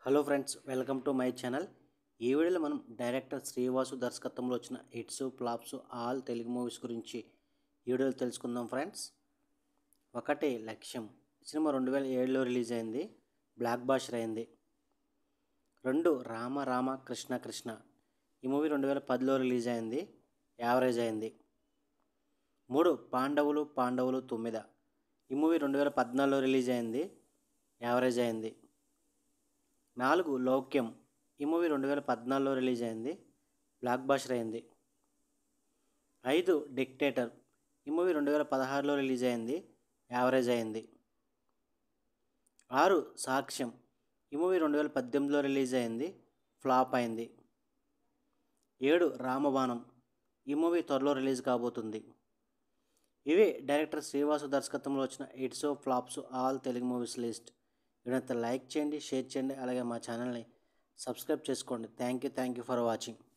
hello friends welcome to my channel ఈ వీడియోలో మనం డైరెక్టర్ శ్రీవాసు దర్శకత్వంలో వచ్చిన hits flops all Telugu movies గురించి ఈ వీడియోలో తెలుసుకుందాం ఫ్రెండ్స్ ఒకటి లక్ష్యం సినిమా రెండు వేల ఏడులో రిలీజ్ అయింది బ్లాక్ బాస్టర్ అయింది రెండు రామ రామ కృష్ణ కృష్ణ ఈ మూవీ రెండు వేల పదిలో రిలీజ్ అయింది యావరేజ్ అయింది మూడు పాండవులు పాండవులు తొమ్మిద ఈ మూవీ రెండు వేల పద్నాలుగులో రిలీజ్ అయింది యావరేజ్ అయింది నాలుగు లౌక్యం ఈ మూవీ రెండు వేల పద్నాలుగులో రిలీజ్ అయింది బ్లాక్ బాస్టర్ అయింది ఐదు డిక్టేటర్ ఈ మూవీ రెండు వేల పదహారులో రిలీజ్ అయింది యావరేజ్ అయింది ఆరు సాక్ష్యం ఈ మూవీ రెండు వేల పద్దెనిమిదిలో రిలీజ్ అయింది ఫ్లాప్ అయింది ఏడు రామబాణం ఈ మూవీ త్వరలో రిలీజ్ కాబోతుంది ఇవి డైరెక్టర్ శ్రీవాసు దర్శకత్వంలో వచ్చిన hits flops all Telugu movies list వీడంతా లైక్ చేయండి షేర్ చేయండి అలాగే మా ఛానల్ని సబ్స్క్రైబ్ చేసుకోండి thank you thank you for watching